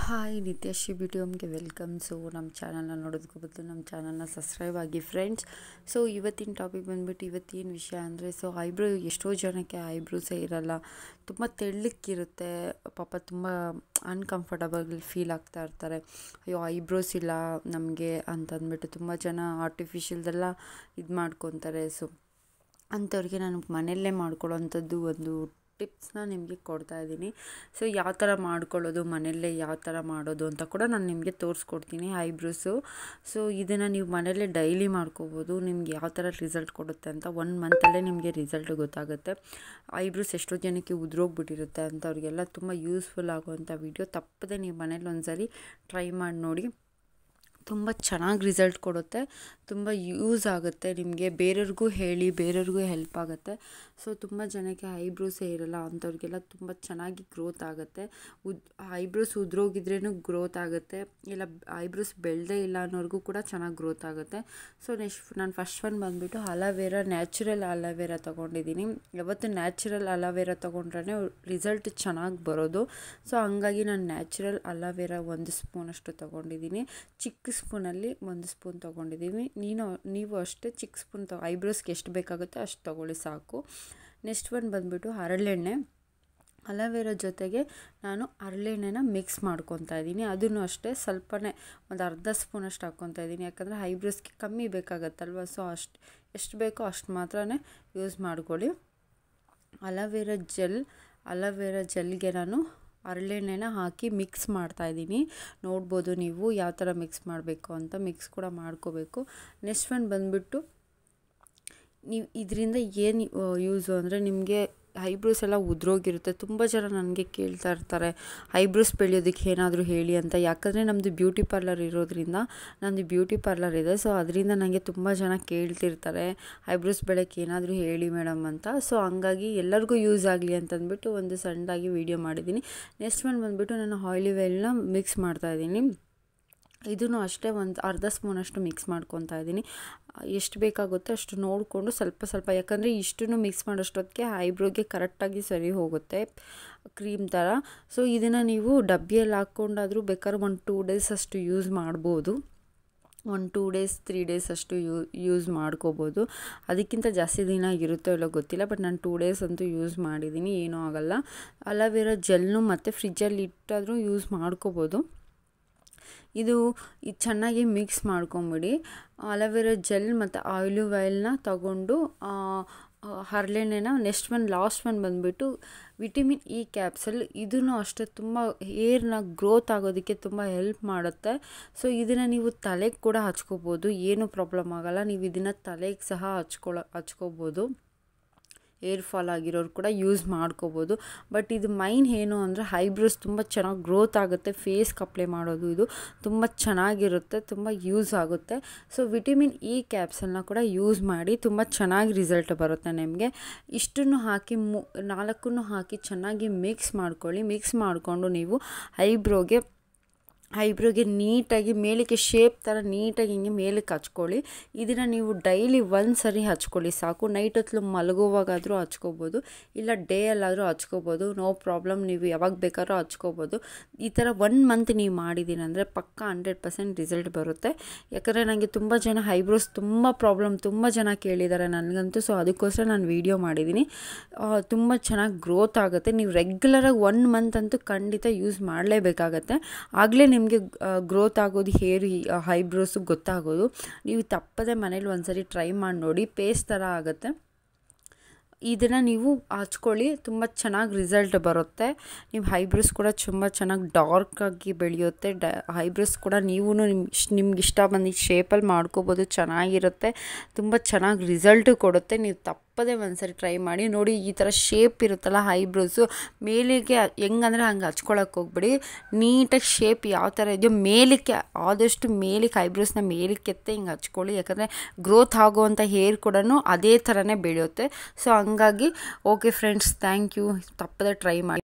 hi Nithyashree beauty ಹೋಮ್ಗೆ welcome so ನಮ್ಮ ಚಾನಲ್ನ ನೋಡೋದಕ್ಕೂ ಬದಲು ನಮ್ಮ ಚಾನಲ್ನ ಸಬ್ಸ್ಕ್ರೈಬ್ ಆಗಿ ಫ್ರೆಂಡ್ಸ್ ಸೊ ಇವತ್ತಿನ ಟಾಪಿಕ್ ಬಂದ್ಬಿಟ್ಟು ಇವತ್ತೇನು ವಿಷಯ ಅಂದರೆ ಸೊ ಐಬ್ರೋ ಎಷ್ಟೋ ಜನಕ್ಕೆ ಐಬ್ರೋಸೇ ಇರಲ್ಲ ತುಂಬ ತೆಳ್ಳಕ್ಕಿರುತ್ತೆ ಪಾಪ ತುಂಬ ಅನ್ಕಂಫರ್ಟಬಲ್ ಫೀಲ್ ಆಗ್ತಾ ಇರ್ತಾರೆ ಅಯ್ಯೋ ಐಬ್ರೋಸ್ ಇಲ್ಲ ನಮಗೆ ಅಂತಂದ್ಬಿಟ್ಟು ತುಂಬ ಜನ ಆರ್ಟಿಫಿಷಿಯಲ್ದೆಲ್ಲ ಇದು ಮಾಡ್ಕೊತಾರೆ ಸೊ ಅಂಥವ್ರಿಗೆ ನಾನು ಮನೆಯಲ್ಲೇ ಮಾಡ್ಕೊಳ್ಳೋವಂಥದ್ದು ಒಂದು ಟಿಪ್ಸ್ನ ನಿಮಗೆ ಕೊಡ್ತಾ ಇದ್ದೀನಿ ಸೊ ಯಾವ ಥರ ಮಾಡ್ಕೊಳ್ಳೋದು ಮನೆಯಲ್ಲೇ ಯಾವ ಥರ ಮಾಡೋದು ಅಂತ ಕೂಡ ನಾನು ನಿಮಗೆ ತೋರಿಸ್ಕೊಡ್ತೀನಿ ಐಬ್ರೋಸು ಸೊ ಇದನ್ನು ನೀವು ಮನೆಯಲ್ಲೇ ಡೈಲಿ ಮಾಡ್ಕೋಬೋದು ನಿಮ್ಗೆ ಯಾವ ಥರ ರಿಸಲ್ಟ್ ಕೊಡುತ್ತೆ ಅಂತ ಒನ್ ಮಂತಲ್ಲೇ ನಿಮಗೆ ರಿಸಲ್ಟ್ ಗೊತ್ತಾಗುತ್ತೆ ಐಬ್ರೋಸ್ ಎಷ್ಟೋ ಜನಕ್ಕೆ ಉದುರೋಗ್ಬಿಟ್ಟಿರುತ್ತೆ ಅಂಥವ್ರಿಗೆಲ್ಲ ತುಂಬ ಯೂಸ್ಫುಲ್ ಆಗುವಂಥ ವಿಡಿಯೋ ತಪ್ಪದೆ ನೀವು ಮನೇಲಿ ಒಂದ್ಸರಿ ಟ್ರೈ ಮಾಡಿ ನೋಡಿ ತುಂಬ ಚೆನ್ನಾಗಿ ರಿಸಲ್ಟ್ ಕೊಡುತ್ತೆ ತುಂಬ ಯೂಸ್ ಆಗುತ್ತೆ ನಿಮಗೆ ಬೇರೆಯವ್ರಿಗೂ ಹೇಳಿ ಬೇರೆಯವ್ರಿಗೂ ಹೆಲ್ಪ್ ಆಗುತ್ತೆ ಸೊ ತುಂಬ ಜನಕ್ಕೆ ಐಬ್ರೋಸೇ ಇರಲ್ಲ ಅಂಥವ್ರಿಗೆಲ್ಲ ತುಂಬ ಚೆನ್ನಾಗಿ ಗ್ರೋತ್ ಆಗುತ್ತೆ ಉದ್ ಐಬ್ರೋಸ್ ಉದ್ರೋಗಿದ್ರೂ ಗ್ರೋತ್ ಆಗುತ್ತೆ ಇಲ್ಲ ಐಬ್ರೋಸ್ ಬೆಳೆದೇ ಇಲ್ಲ ಅನ್ನೋರ್ಗೂ ಕೂಡ ಚೆನ್ನಾಗಿ ಗ್ರೋತ್ ಆಗುತ್ತೆ ಸೊ ನೆಕ್ಸ್ಟ್ ನಾನು ಫಸ್ಟ್ ಒನ್ ಬಂದುಬಿಟ್ಟು ಅಲವೇರಾ ನ್ಯಾಚುರಲ್ ಅಲವೇರಾ ತೊಗೊಂಡಿದ್ದೀನಿ ಯಾವತ್ತು ನ್ಯಾಚುರಲ್ ಅಲವೇರಾ ತೊಗೊಂಡ್ರೆ ರಿಸಲ್ಟ್ ಚೆನ್ನಾಗಿ ಬರೋದು ಸೊ ಹಂಗಾಗಿ ನಾನು ನ್ಯಾಚುರಲ್ ಅಲವೇರಾ ಒಂದು ಸ್ಪೂನಷ್ಟು ತೊಗೊಂಡಿದ್ದೀನಿ ಚಿಕ್ಕ ಸ್ಪೂನಲ್ಲಿ ಒಂದು ಸ್ಪೂನ್ ತೊಗೊಂಡಿದ್ದೀವಿ ನೀನು ನೀವು ಅಷ್ಟೇ ಚಿಕ್ಕ ಸ್ಪೂನ್ ತೊ ಐಬ್ರೋಸ್ಗೆ ಎಷ್ಟು ಬೇಕಾಗುತ್ತೋ ಅಷ್ಟು ತೊಗೊಳ್ಳಿ ಸಾಕು ನೆಕ್ಸ್ಟ್ ಒನ್ ಬಂದುಬಿಟ್ಟು ಹರಳೆಣ್ಣೆ ಅಲವೇರಾ ಜೊತೆಗೆ ನಾನು ಹರಳೆಣ್ಣೆನ ಮಿಕ್ಸ್ ಮಾಡ್ಕೊತಾ ಇದ್ದೀನಿ ಅದನ್ನು ಅಷ್ಟೇ ಸ್ವಲ್ಪನೇ ಒಂದು ಅರ್ಧ ಸ್ಪೂನಷ್ಟು ಹಾಕ್ಕೊತಾ ಇದ್ದೀನಿ ಯಾಕಂದರೆ ಐಬ್ರೋಸ್ಗೆ ಕಮ್ಮಿ ಬೇಕಾಗತ್ತಲ್ವ ಸೊ ಅಷ್ಟು ಎಷ್ಟು ಬೇಕೋ ಅಷ್ಟು ಮಾತ್ರ ಯೂಸ್ ಮಾಡ್ಕೊಳ್ಳಿ ಅಲವೇರಾ ಜೆಲ್ ಅಲವೇರಾ ಜೆಲ್ಗೆ ನಾನು ಹರಳೆಣ್ಣೆನ ಹಾಕಿ ಮಿಕ್ಸ್ ಮಾಡ್ತಾಯಿದ್ದೀನಿ ನೋಡ್ಬೋದು ನೀವು ಯಾವ ಥರ ಮಿಕ್ಸ್ ಮಾಡಬೇಕು ಅಂತ ಮಿಕ್ಸ್ ಕೂಡ ಮಾಡ್ಕೋಬೇಕು ನೆಕ್ಸ್ಟ್ ಒನ್ ಬಂದುಬಿಟ್ಟು ನೀವು ಇದರಿಂದ ಏನು ಯೂಸು ಅಂದರೆ ನಿಮಗೆ ಐಬ್ರೋಸ್ ಎಲ್ಲ ಉದ್ರೋಗಿರುತ್ತೆ ತುಂಬ ಜನ ನನಗೆ ಕೇಳ್ತಾ ಇರ್ತಾರೆ ಐಬ್ರೋಸ್ ಬೆಳೆಯೋದಕ್ಕೆ ಏನಾದರೂ ಹೇಳಿ ಅಂತ ಯಾಕಂದರೆ ನಮ್ಮದು ಬ್ಯೂಟಿ ಪಾರ್ಲರ್ ಇರೋದ್ರಿಂದ ನಮ್ಮದು ಬ್ಯೂಟಿ ಪಾರ್ಲರ್ ಇದೆ ಸೊ ಅದರಿಂದ ನನಗೆ ತುಂಬ ಜನ ಕೇಳ್ತಿರ್ತಾರೆ ಐಬ್ರೋಸ್ ಬೆಳೆಯೋಕ್ಕೆ ಏನಾದರೂ ಹೇಳಿ ಮೇಡಮ್ ಅಂತ ಸೊ ಹಂಗಾಗಿ ಎಲ್ಲರಿಗೂ ಯೂಸ್ ಆಗಲಿ ಅಂತಂದ್ಬಿಟ್ಟು ಒಂದು ಸಣ್ಣದಾಗಿ ವೀಡಿಯೋ ಮಾಡಿದ್ದೀನಿ ನೆಕ್ಸ್ಟ್ ಒನ್ ಬಂದುಬಿಟ್ಟು ನಾನು ಆಯಿಲ್ ಆಯಿಲ್ನ ಮಿಕ್ಸ್ ಮಾಡ್ತಾಯಿದ್ದೀನಿ ಇದನ್ನು ಅಷ್ಟೇ ಒಂದು ಅರ್ಧ ಸ್ಪೂನಷ್ಟು ಮಿಕ್ಸ್ ಮಾಡ್ಕೊತಾ ಇದ್ದೀನಿ ಎಷ್ಟು ಬೇಕಾಗುತ್ತೋ ಅಷ್ಟು ನೋಡಿಕೊಂಡು ಸ್ವಲ್ಪ ಸ್ವಲ್ಪ ಯಾಕಂದರೆ ಇಷ್ಟನ್ನು ಮಿಕ್ಸ್ ಮಾಡೋಷ್ಟೊತ್ತಿಗೆ ಐಬ್ರೋಗೆ ಕರೆಕ್ಟಾಗಿ ಸರಿ ಹೋಗುತ್ತೆ ಕ್ರೀಮ್ ಥರ ಸೊ ಇದನ್ನು ನೀವು ಡಬ್ಬಿಯಲ್ಲಿ ಹಾಕ್ಕೊಂಡಾದರೂ ಬೇಕಾದ್ರೆ ಒಂದು ಟೂ ಡೇಸ್ ಅಷ್ಟು ಯೂಸ್ ಮಾಡ್ಬೋದು ಒಂದು ಟೂ ಡೇಸ್ ತ್ರೀ ಡೇಸ್ ಅಷ್ಟು ಯೂ ಯೂಸ್ ಮಾಡ್ಕೋಬೋದು ಅದಕ್ಕಿಂತ ಜಾಸ್ತಿ ದಿನ ಇರುತ್ತೋ ಇಲ್ಲೋ ಗೊತ್ತಿಲ್ಲ ಬಟ್ ನಾನು ಟೂ ಡೇಸ್ ಅಂತೂ ಯೂಸ್ ಮಾಡಿದ್ದೀನಿ ಏನೂ ಆಗೋಲ್ಲ ಅಲವೇರಾ ಜೆಲ್ನು ಮತ್ತು ಫ್ರಿಜ್ಜಲ್ಲಿ ಇಟ್ಟಾದರೂ ಯೂಸ್ ಮಾಡ್ಕೋಬೋದು ಇದು ಇದು ಚೆನ್ನಾಗಿ ಮಿಕ್ಸ್ ಮಾಡ್ಕೊಂಬಿಡಿ ಅಲವೇರಾ ಜೆಲ್ ಮತ್ತು ಆಯಿಲು ಆಯಿಲ್ನ ತಗೊಂಡು ಹರಳೆಣ್ಣೆನ ನೆಕ್ಸ್ಟ್ ಒನ್ ಲಾಸ್ಟ್ ಒನ್ ಬಂದುಬಿಟ್ಟು ವಿಟಮಿನ್ ಇ ಕ್ಯಾಪ್ಸಲ್ ಇದನ್ನು ಅಷ್ಟೇ ತುಂಬ ಹೇರ್ನ ಗ್ರೋತ್ ಆಗೋದಕ್ಕೆ ತುಂಬ ಹೆಲ್ಪ್ ಮಾಡುತ್ತೆ ಸೊ ಇದನ್ನು ನೀವು ತಲೆಗೆ ಕೂಡ ಹಚ್ಕೋಬೋದು ಏನೂ ಪ್ರಾಬ್ಲಮ್ ಆಗೋಲ್ಲ ನೀವು ಇದನ್ನು ತಲೆಗೆ ಸಹ ಹಚ್ಕೊಳ್ಳೋ ಹಚ್ಕೋಬೋದು ಏರ್ ಫಾಲ್ ಆಗಿರೋರು ಕೂಡ ಯೂಸ್ ಮಾಡ್ಕೋಬೋದು ಬಟ್ ಇದು ಮೈನ್ ಏನು ಅಂದರೆ ಐಬ್ರೋಸ್ ತುಂಬ ಚೆನ್ನಾಗಿ ಗ್ರೋತ್ ಆಗುತ್ತೆ ಫೇಸ್ಗೆ ಅಪ್ಲೈ ಮಾಡೋದು ಇದು ತುಂಬ ಚೆನ್ನಾಗಿರುತ್ತೆ ತುಂಬ ಯೂಸ್ ಆಗುತ್ತೆ ಸೊ ವಿಟಮಿನ್ ಇ ಕ್ಯಾಪ್ಸಲ್ನ ಕೂಡ ಯೂಸ್ ಮಾಡಿ ತುಂಬ ಚೆನ್ನಾಗಿ ರಿಸಲ್ಟ್ ಬರುತ್ತೆ ನಿಮಗೆ ಇಷ್ಟನ್ನು ಹಾಕಿ ಮು ನಾಲ್ಕನ್ನು ಹಾಕಿ ಚೆನ್ನಾಗಿ ಮಿಕ್ಸ್ ಮಾಡ್ಕೊಳ್ಳಿ ಮಿಕ್ಸ್ ಮಾಡಿಕೊಂಡು ನೀವು ಐಬ್ರೋಗೆ ಐಬ್ರೋಗೆ ನೀಟಾಗಿ ಮೇಲಕ್ಕೆ ಶೇಪ್ ಥರ ನೀಟಾಗಿ ಹಿಂಗೆ ಮೇಲಕ್ಕೆ ಹಚ್ಕೊಳ್ಳಿ ಇದನ್ನು ನೀವು ಡೈಲಿ ಒಂದು ಸರಿ ಹಚ್ಕೊಳ್ಳಿ ಸಾಕು ನೈಟ್ ಹೊತ್ತು ಮಲಗುವಾಗಾದರೂ ಹಚ್ಕೋಬೋದು ಇಲ್ಲ ಡೇಯಲ್ಲಾದರೂ ಹಚ್ಕೋಬೋದು ನೋ ಪ್ರಾಬ್ಲಮ್ ನೀವು ಯಾವಾಗ ಬೇಕಾದ್ರೂ ಹಚ್ಕೋಬೋದು ಈ ಥರ ಒನ್ ಮಂತ್ ನೀವು ಮಾಡಿದ್ದೀನಿ ಅಂದರೆ ಪಕ್ಕ ಹಂಡ್ರೆಡ್ ಪರ್ಸೆಂಟ್ ರಿಸಲ್ಟ್ ಬರುತ್ತೆ ಯಾಕಂದರೆ ನನಗೆ ತುಂಬ ಜನ ಐಬ್ರೋಸ್ ತುಂಬ ಪ್ರಾಬ್ಲಮ್ ತುಂಬ ಜನ ಕೇಳಿದ್ದಾರೆ ನನಗಂತೂ ಸೊ ಅದಕ್ಕೋಸ್ಕರ ನಾನು ವೀಡಿಯೋ ಮಾಡಿದ್ದೀನಿ ತುಂಬ ಚೆನ್ನಾಗಿ ಗ್ರೋತ್ ಆಗುತ್ತೆ ನೀವು ರೆಗ್ಯುಲರಾಗಿ ಒನ್ ಮಂತ್ ಅಂತೂ ಖಂಡಿತ ಯೂಸ್ ಮಾಡಲೇಬೇಕಾಗತ್ತೆ ಆಗಲೇ ನಿಮಗೆ ಗ್ರೋತ್ ಆಗೋದು ಹೇರ್ ಐಬ್ರೋಸು ಗೊತ್ತಾಗೋದು ನೀವು ತಪ್ಪದೆ ಮನೇಲಿ ಒಂದ್ಸರಿ ಟ್ರೈ ಮಾಡಿ ನೋಡಿ ಪೇಸ್ಟ್ ಥರ ಆಗುತ್ತೆ ಇದನ್ನು ನೀವು ಹಚ್ಕೊಳ್ಳಿ ತುಂಬ ಚೆನ್ನಾಗಿ ರಿಸಲ್ಟ್ ಬರುತ್ತೆ ನೀವು ಐಬ್ರೋಸ್ ಕೂಡ ತುಂಬ ಚೆನ್ನಾಗಿ ಡಾರ್ಕಾಗಿ ಬೆಳೆಯುತ್ತೆ ಡ ಐಬ್ರೋಸ್ ಕೂಡ ನೀವು ನಿಮ್ಮ ನಿಮ್ಗೆ ಇಷ್ಟ ಬಂದಿದ್ದು ಶೇಪಲ್ಲಿ ಮಾಡ್ಕೋಬೋದು ಚೆನ್ನಾಗಿರುತ್ತೆ ತುಂಬ ಚೆನ್ನಾಗಿ ರಿಸಲ್ಟು ಕೊಡುತ್ತೆ ನೀವು ತಪ್ಪದೇ ಒಂದ್ಸರಿ ಟ್ರೈ ಮಾಡಿ ನೋಡಿ ಈ ಥರ ಶೇಪ್ ಇರುತ್ತಲ್ಲ ಐಬ್ರೋಸು ಮೇಲಿಗೆ ಹೆಂಗಂದರೆ ಹಂಗೆ ಹಚ್ಕೊಳಕ್ಕೆ ಹೋಗ್ಬಿಡಿ ನೀಟಾಗಿ ಶೇಪ್ ಯಾವ ಥರ ಇದೆಯೋ ಮೇಲಕ್ಕೆ ಆದಷ್ಟು ಮೇಲಕ್ಕೆ ಐಬ್ರೋಸ್ನ ಮೇಲಕ್ಕೆ ಎತ್ತೆ ಹಿಂಗೆ ಹಚ್ಕೊಳ್ಳಿ ಯಾಕಂದರೆ ಗ್ರೋತ್ ಆಗೋವಂಥ ಹೇರ್ ಕೂಡ ಅದೇ ಥರನೇ ಬೆಳೆಯುತ್ತೆ ಸೊ ಹಂಗಾಗಿ ಓಕೆ ಫ್ರೆಂಡ್ಸ್ ಥ್ಯಾಂಕ್ ಯು ತಪ್ಪದೆ ಟ್ರೈ ಮಾಡಿ